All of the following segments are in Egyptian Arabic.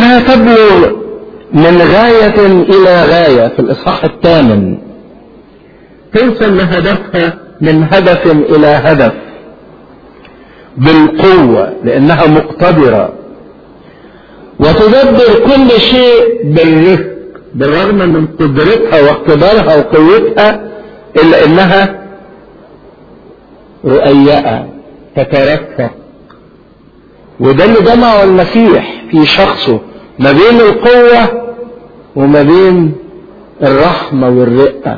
لأنها تبلغ من غاية إلى غاية في الإصحاح الثامن توصل لهدفها من هدف إلى هدف بالقوة لأنها مقتدرة وتدبر كل شيء بالرفق بالرغم من قدرتها واقتدارها وقوتها إلا إنها رؤيئة تترفق وده اللي جمعه المسيح في شخصه ما بين القوة وما بين الرحمة والرقة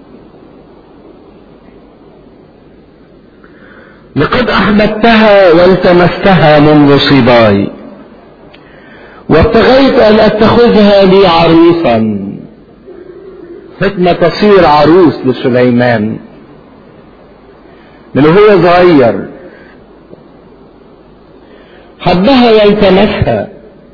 لقد أحببتها والتمستها منذ صباي وابتغيت أن أتخذها لي عروسا حكمة تصير عروس لسليمان من هو صغير حبها والتمسها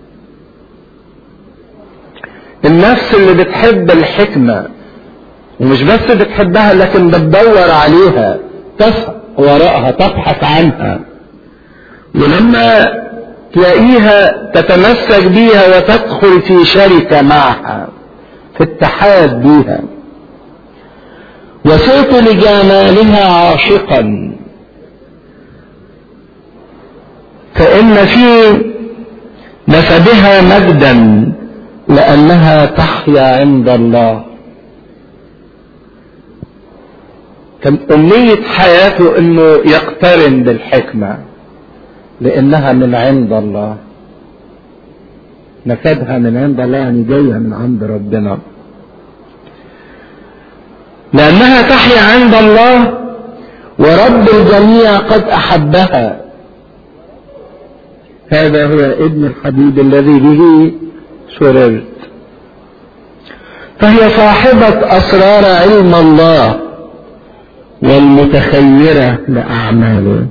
النفس اللي بتحب الحكمة ومش بس بتحبها لكن بتدور عليها تسعى وراءها تبحث عنها ولما تلاقيها تتمسك بيها وتدخل في شركة معها في اتحاد بيها وصرت لجمالها عاشقا فإن في نسبها مجدا لأنها تحيا عند الله كان أمنية حياته أنه يقترن بالحكمة لأنها من عند الله نسبها من عند الله يعني جاية من عند ربنا لأنها تحيا عند الله ورب الجميع قد أحبها هذا هو ابن الحبيب الذي به سررت فهي صاحبة أسرار علم الله والمتخيرة لأعماله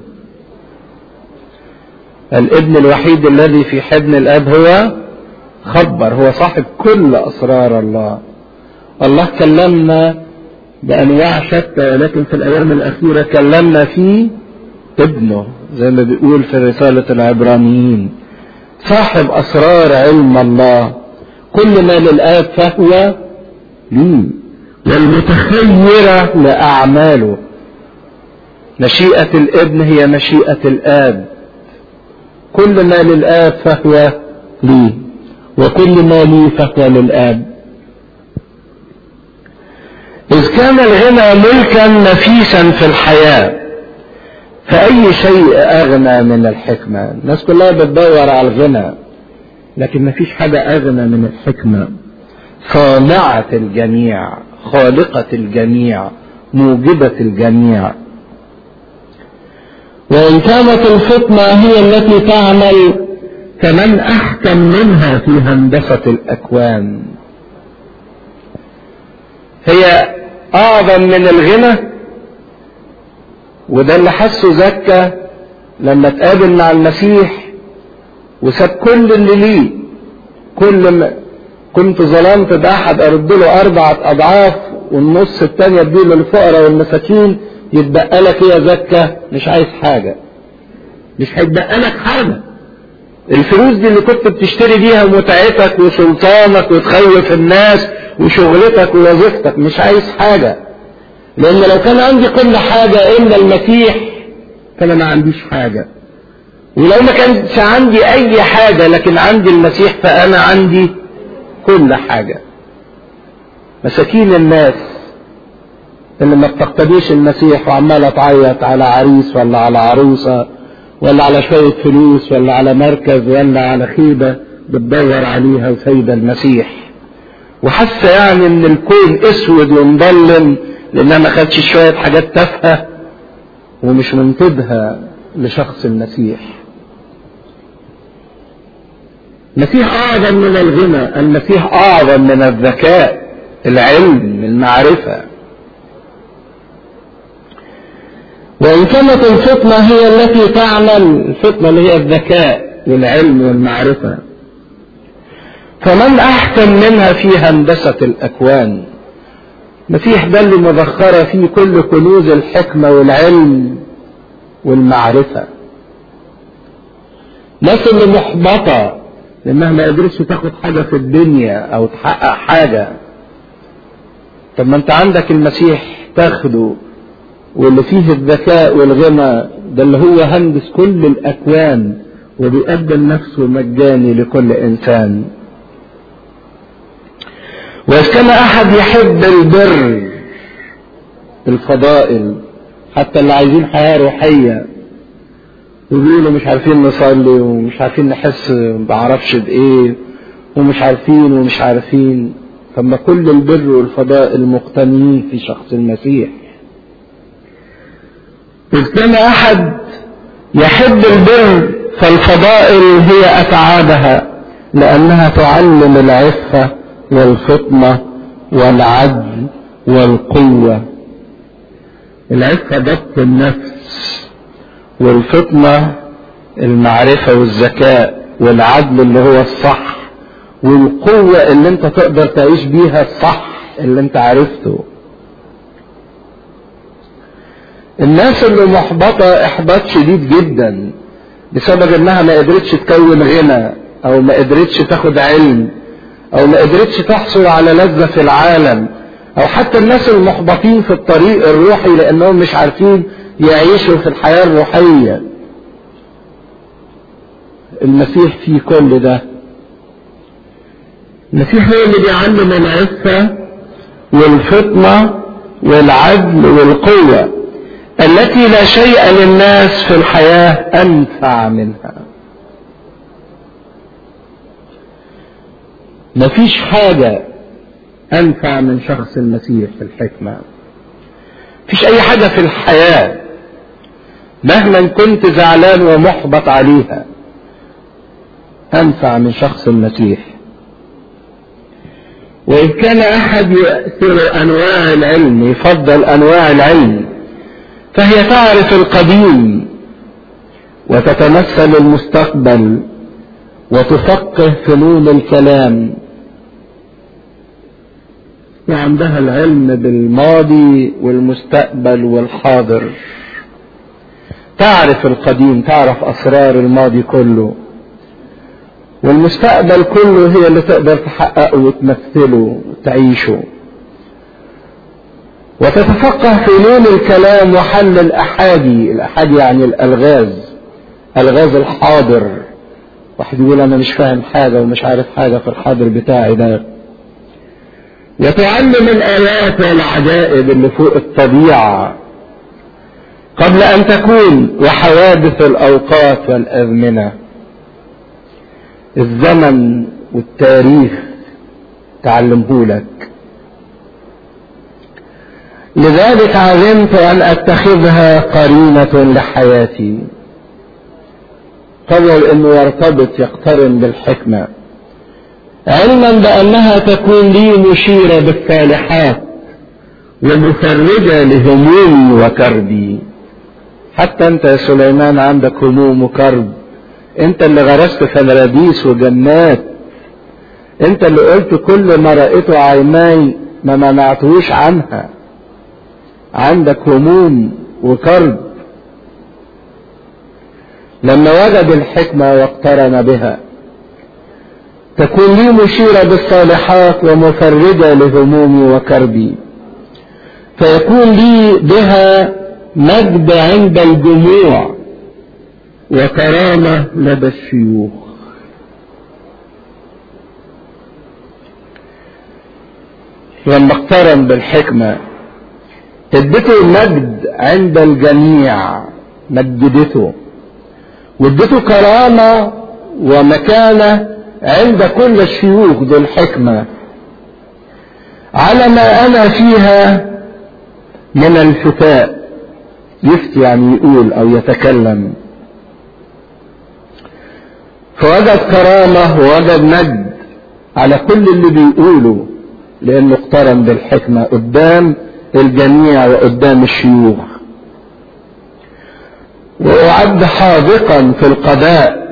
الابن الوحيد الذي في حضن الأب هو خبر هو صاحب كل أسرار الله الله كلمنا بأنواع شتى لكن في الأيام الأخيرة كلمنا في ابنه زي ما بيقول في رسالة العبرانيين صاحب أسرار علم الله كل ما للآب فهو لي والمتخيرة لأعماله مشيئة الابن هي مشيئة الآب كل ما للآب فهو لي وكل ما لي فهو للآب إذ كان الغنى ملكا نفيسا في الحياة فأي شيء أغنى من الحكمة الناس كلها بتدور على الغنى لكن مفيش حاجة أغنى من الحكمة صانعة الجميع خالقة الجميع موجبة الجميع وإن كانت الفطنة هي التي تعمل فمن أحكم منها في هندسة الأكوان هي أعظم من الغنى وده اللي حسه زكى لما تقابل مع المسيح وساب كل اللي ليه كل ما كنت ظلمت بأحد أرد له أربعة أضعاف والنص التانية اديه للفقراء والمساكين يتبقى لك يا زكى مش عايز حاجة مش هيتبقى لك حاجة الفلوس دي اللي كنت بتشتري بيها متعتك وسلطانك وتخوف الناس وشغلتك ووظيفتك مش عايز حاجة لأن لو كان عندي كل حاجة إلا المسيح فأنا ما عنديش حاجة ولو ما كانش عندي أي حاجة لكن عندي المسيح فأنا عندي كل حاجة مساكين الناس اللي ما بتقتديش المسيح وعمالة تعيط على عريس ولا على عروسة ولا على شوية فلوس ولا على مركز ولا على خيبة بتدور عليها وسايبة المسيح وحاسة يعني ان الكون اسود ومظلم لانها ما خدش شوية حاجات تافهة ومش منتبهة لشخص المسيح المسيح اعظم من الغنى المسيح اعظم من الذكاء العلم المعرفة وإن كانت الفطنة هي التي تعمل الفطنة اللي هي الذكاء والعلم والمعرفة فمن أحكم منها في هندسة الأكوان مسيح ده اللي مذخرة فيه كل كنوز الحكمة والعلم والمعرفة ناس اللي محبطة لانها ما قدرتش تاخد حاجة في الدنيا او تحقق حاجة طب ما انت عندك المسيح تاخده واللي فيه الذكاء والغنى ده اللي هو هندس كل الاكوان وبيقدم نفسه مجاني لكل انسان واذا كان احد يحب البر الفضائل حتى اللي عايزين حياة روحية وبيقولوا مش عارفين نصلي ومش عارفين نحس بعرفش بايه ومش عارفين ومش عارفين طب ما كل البر والفضائل مقتنيين في شخص المسيح إذ كان أحد يحب البر فالفضائل هي أتعابها لأنها تعلم العفة والفطنة والعدل والقوة العفة ضبط النفس والفطنة المعرفة والذكاء والعدل اللي هو الصح والقوة اللي انت تقدر تعيش بيها الصح اللي انت عرفته الناس اللي محبطة احباط شديد جدا بسبب انها ما قدرتش تكون غنى او ما قدرتش تاخد علم او ما قدرتش تحصل على لذة في العالم او حتى الناس المحبطين في الطريق الروحي لانهم مش عارفين يعيشوا في الحياة الروحية المسيح في كل ده المسيح هو اللي بيعلم العفة والفطنة والعدل والقوة التي لا شيء للناس في الحياة أنفع منها مفيش حاجة أنفع من شخص المسيح في الحكمة مفيش أي حاجة في الحياة مهما كنت زعلان ومحبط عليها أنفع من شخص المسيح وإن كان أحد يؤثر أنواع العلم يفضل أنواع العلم فهي تعرف القديم وتتمثل المستقبل وتفقه فنون الكلام وعندها العلم بالماضي والمستقبل والحاضر تعرف القديم تعرف أسرار الماضي كله والمستقبل كله هي اللي تقدر تحققه وتمثله وتعيشه وتتفقه في لون الكلام وحل الأحادي الأحادي يعني الألغاز ألغاز الحاضر واحد يقول أنا مش فاهم حاجة ومش عارف حاجة في الحاضر بتاعي ده يتعلم الآيات والعجائب اللي فوق الطبيعة قبل أن تكون وحوادث الأوقات والأزمنة الزمن والتاريخ تعلمه لك لذلك عزمت أن أتخذها قرينة لحياتي قبل أنه يرتبط يقترن بالحكمة علما بأنها تكون لي مشيرة بالصالحات ومفرجة لهمومي وكربي حتى أنت يا سليمان عندك هموم وكرب أنت اللي غرست فلراديس وجنات أنت اللي قلت كل ما رأيته عيناي ما منعتهوش عنها عندك هموم وكرب لما وجد الحكمة واقترن بها تكون لي مشيرة بالصالحات ومفرجة لهمومي وكربي فيكون لي بها مجد عند الجموع وكرامة لدى الشيوخ لما اقترن بالحكمة ادته مجد عند الجميع مجدته وادته كرامة ومكانة عند كل الشيوخ ذو الحكمة على ما أنا فيها من الفتاء يفتي يعني يقول أو يتكلم فوجد كرامة ووجد مجد على كل اللي بيقوله لأنه اقترن بالحكمة قدام الجميع وقدام الشيوخ وأعد حاذقا في القضاء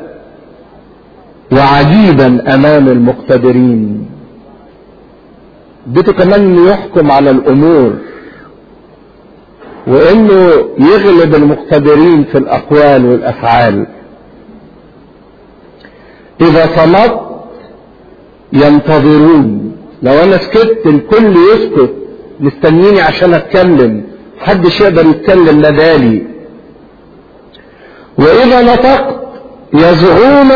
وعجيبا امام المقتدرين اديته كمان انه يحكم على الامور وانه يغلب المقتدرين في الاقوال والافعال إذا صمت ينتظرون لو أنا سكت الكل يسكت مستنيني عشان أتكلم محدش يقدر يتكلم بدالي وإذا نطقت يزعون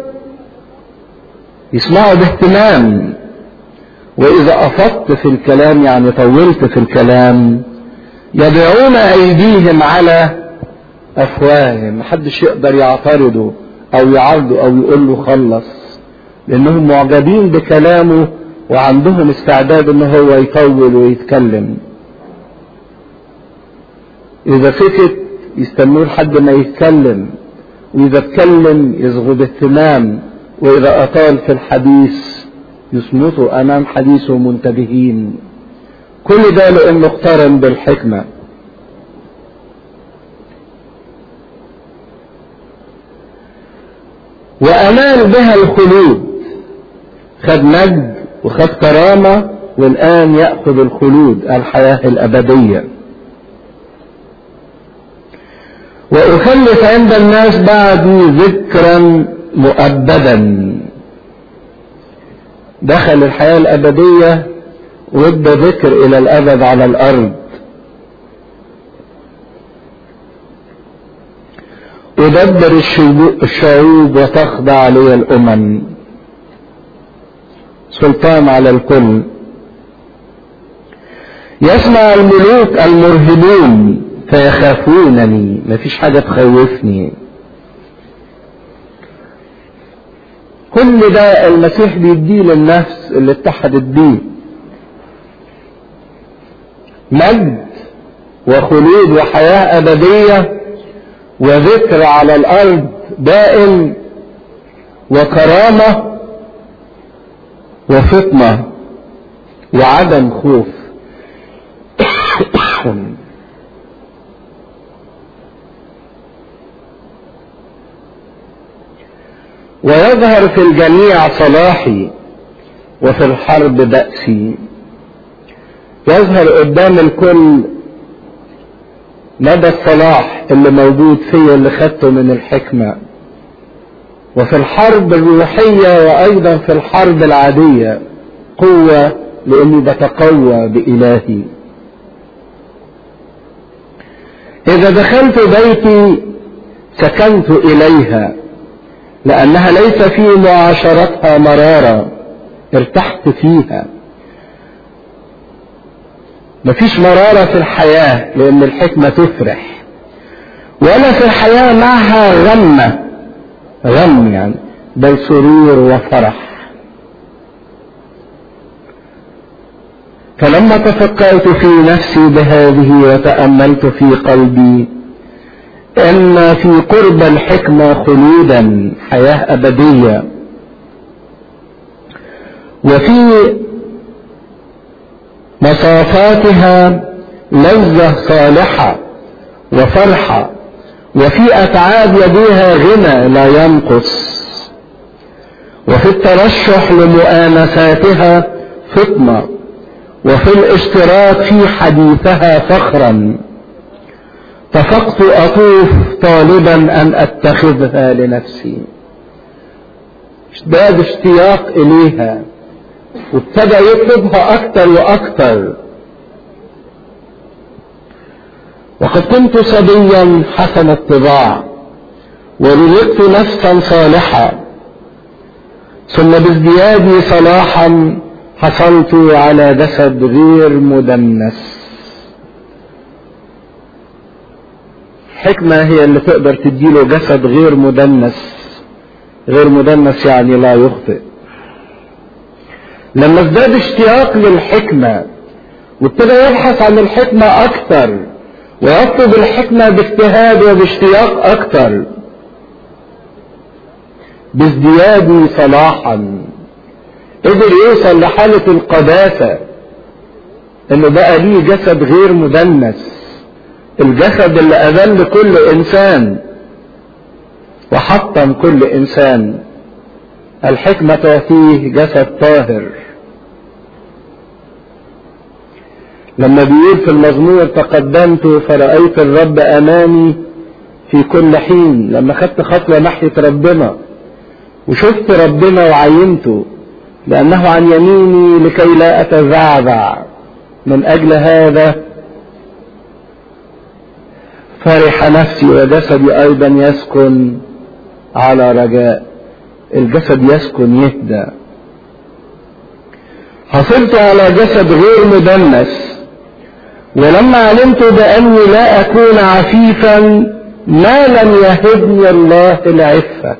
يسمعوا باهتمام وإذا أفضت في الكلام يعني طولت في الكلام يضعون أيديهم على أفواههم محدش يقدر يعترضه أو يعرضه أو يقول له خلص لأنهم معجبين بكلامه وعندهم استعداد إن هو يطول ويتكلم إذا سكت يستنوه لحد ما يتكلم وإذا اتكلم يصغوا باهتمام وإذا أطال في الحديث يصمتوا أمام حديثه منتبهين كل ده لأنه اقترن بالحكمة وأنال بها الخلود خد مجد وخد كرامة والآن يأخذ الخلود الحياة الأبدية وأخلف عند الناس بعدي ذكرا مؤبدا دخل الحياة الأبدية وادى ذكر إلى الأبد على الأرض أدبر الشعوب وتخضع لي الأمم سلطان على الكل يسمع الملوك المرهبون فيخافونني مفيش حاجة تخوفني كل ده المسيح بيديه للنفس اللي اتحدت بيه مجد وخلود وحياة أبدية وذكر على الأرض دائم وكرامة وفطنة وعدم خوف ويظهر في الجميع صلاحي وفي الحرب بأسي يظهر قدام الكل مدى الصلاح اللي موجود فيا اللي خدته من الحكمة وفي الحرب الروحية وأيضا في الحرب العادية قوة لأني بتقوى بإلهي إذا دخلت بيتي سكنت إليها لأنها ليس في معاشرتها مرارة ارتحت فيها مفيش مرارة في الحياة لأن الحكمة تفرح ولا في الحياة معها غمة غم يعني بل سرور وفرح فلما تفكرت في نفسي بهذه وتأملت في قلبي ان في قرب الحكمة خلودا حياة ابدية وفي مصافاتها لذة صالحة وفرحة وفي اتعاب يديها غنى لا ينقص وفي الترشح لمؤانساتها فطنة وفي الاشتراك في حديثها فخرا ففقت أطوف طالبا أن أتخذها لنفسي ازداد اشتياق إليها وابتدى يطلبها أكثر وأكثر وقد كنت صبيا حسن الطباع ورزقت نفسا صالحة ثم بازديادي صلاحا حصلت على جسد غير مدنس حكمة هي اللي تقدر تديله جسد غير مدنس غير مدنس يعني لا يخطئ لما ازداد اشتياق للحكمة وابتدى يبحث عن الحكمة أكثر ويطلب الحكمة باجتهاد وباشتياق أكثر بازدياد صلاحا قدر يوصل لحالة القداسة انه بقى ليه جسد غير مدنس الجسد اللي اذل كل انسان وحطم كل انسان الحكمة تعطيه جسد طاهر لما بيقول في المزمور تقدمت فرأيت الرب امامي في كل حين لما خدت خطوة ناحية ربنا وشفت ربنا وعينته لأنه عن يميني لكي لا أتزعزع من أجل هذا فرح نفسي وجسدي أيضا يسكن على رجاء الجسد يسكن يهدى حصلت على جسد غير مدنس ولما علمت بأني لا أكون عفيفا ما لم يهبني الله العفة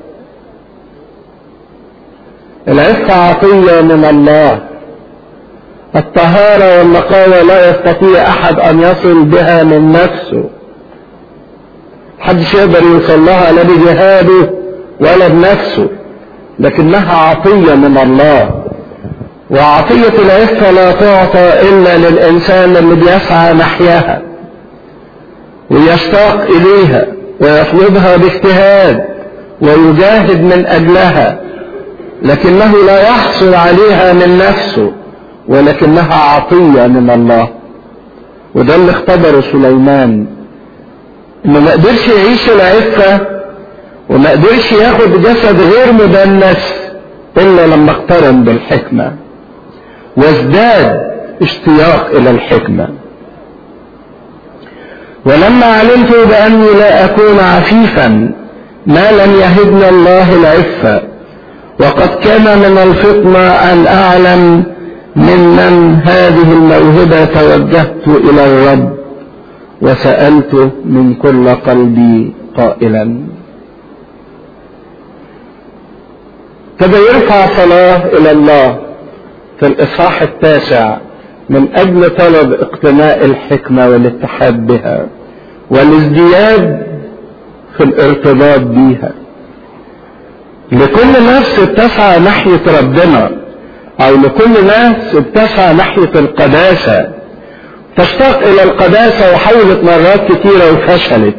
العفة عطية من الله الطهارة والنقاوة لا يستطيع أحد أن يصل بها من نفسه محدش يقدر يوصل لها لا بجهاده ولا بنفسه لكنها عطية من الله وعطية العفة لا تعطى إلا للإنسان اللي بيسعى نحيها ويشتاق إليها ويطلبها باجتهاد ويجاهد من أجلها لكنه لا يحصل عليها من نفسه ولكنها عطية من الله وده اللي اختبره سليمان انه ما قدرش يعيش العفة وما قدرش ياخد جسد غير مدنس الا لما اقترن بالحكمة وازداد اشتياق الى الحكمة ولما علمت باني لا اكون عفيفا ما لم يهدني الله العفة وقد كان من الفطنة ان اعلم ممن هذه الموهبة توجهت الى الرب وسألته من كل قلبي قائلا ابتدى يرفع صلاة إلى الله في الإصحاح التاسع من أجل طلب اقتناء الحكمة والاتحاد بها والازدياد في الارتباط بيها لكل نفس بتسعى ناحية ربنا أو لكل نفس بتسعى ناحية القداسة تشتاق إلى القداسة وحاولت مرات كتيرة وفشلت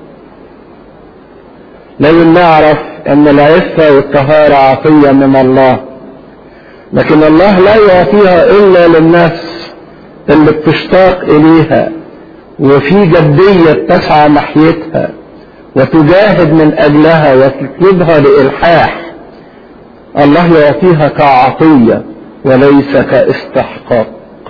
لازم نعرف ان العفة والطهارة عطية من الله لكن الله لا يعطيها الا للنفس اللي بتشتاق اليها وفي جدية تسعى ناحيتها وتجاهد من اجلها وتطلبها بإلحاح الله يعطيها كعطية وليس كاستحقاق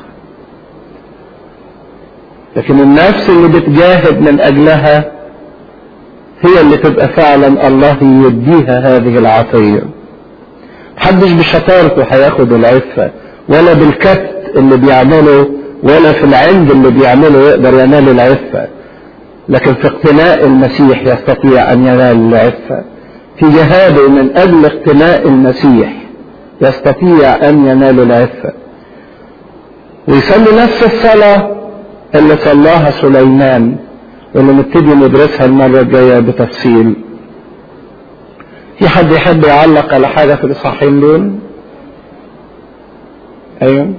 لكن النفس اللي بتجاهد من اجلها هي اللي تبقى فعلا الله يديها هذه العطية محدش بشطارته هياخد العفة ولا بالكت اللي بيعمله ولا في العند اللي بيعمله يقدر ينال العفة لكن في اقتناء المسيح يستطيع ان ينال العفة في جهاده من اجل اقتناء المسيح يستطيع ان ينال العفة ويصلي نفس الصلاة اللي صلاها سليمان واللي نبتدي ندرسها المرة الجاية بتفصيل في حد يحب يعلق على حاجة في الإصحاحين دول أيوه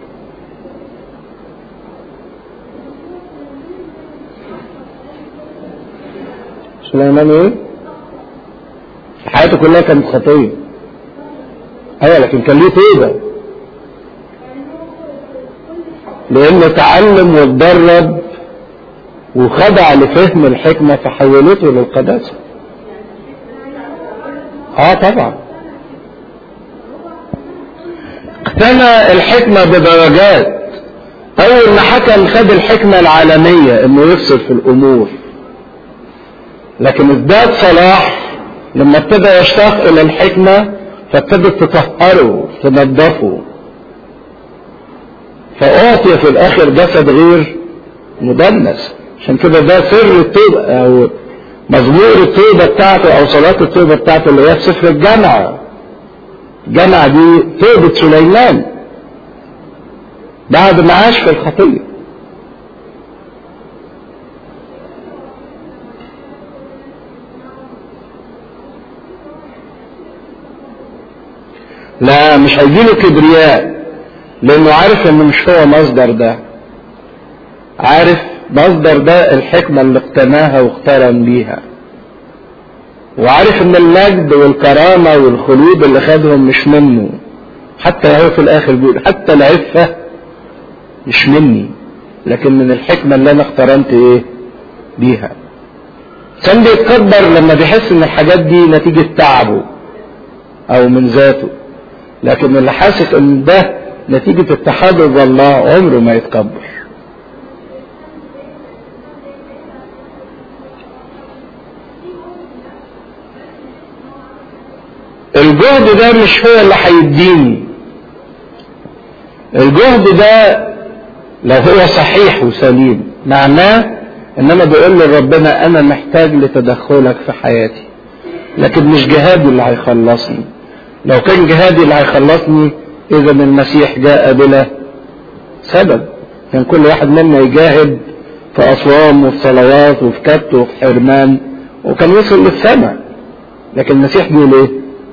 سليمان ايه حياته كلها كانت خطية ايوه لكن كان ليه توبة لانه تعلم واتدرب وخضع لفهم الحكمة فحولته للقداسة اه طبعا اقتنى الحكمة بدرجات اول ما حكم خد الحكمة العالمية انه يفصل في الامور لكن ازداد صلاح لما ابتدى يشتاق الى الحكمة فابتدت تطهره تنظفه فأعطي في الآخر جسد غير مدنس عشان كده ده سر التوبة أو مزمور التوبة بتاعته أو صلاة التوبة بتاعته اللي هي في سفر الجامعة الجامعة دي توبة سليمان بعد ما عاش في الخطية لا مش هيجيله كبرياء لانه عارف انه مش هو مصدر ده عارف مصدر ده الحكمة اللي اقتناها واقترن بيها وعارف ان المجد والكرامة والخلود اللي خدهم مش منه حتى هو في الاخر بيقول حتى العفة مش مني لكن من الحكمة اللي انا اقترنت ايه بيها كان بيتكبر لما بيحس ان الحاجات دي نتيجة تعبه او من ذاته لكن اللي حاسس ان ده نتيجة اتحاده بالله عمره ما يتكبر الجهد ده مش هو اللي هيديني الجهد ده لو هو صحيح وسليم معناه ان انا بقول لربنا انا محتاج لتدخلك في حياتي لكن مش جهادي اللي هيخلصني لو كان جهادي اللي هيخلصني اذا المسيح جاء بلا سبب كان كل واحد منا يجاهد في اصوام وفي صلوات وفي كبت وفي حرمان وكان وصل للسماء لكن المسيح بيقول ايه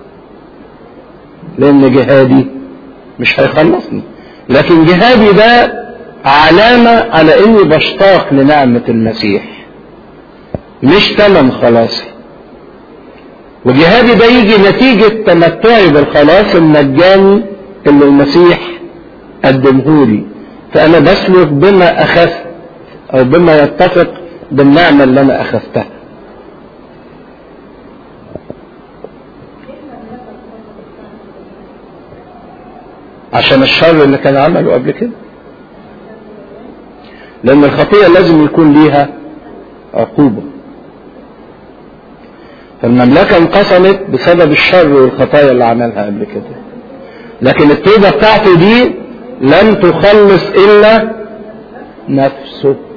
لان جهادي مش هيخلصني لكن جهادي ده علامة على اني بشتاق لنعمة المسيح مش تمن خلاصي وجهادي ده يجي نتيجة تمتعي بالخلاص المجاني اللي المسيح قدمهولي فانا بسلك بما اخذت او بما يتفق بالنعمة اللي انا اخذتها عشان الشر اللي كان عمله قبل كده لان الخطيئة لازم يكون ليها عقوبة فالمملكة انقسمت بسبب الشر والخطايا اللي عملها قبل كده لكن التوبة بتاعته دي لم تخلص الا نفسه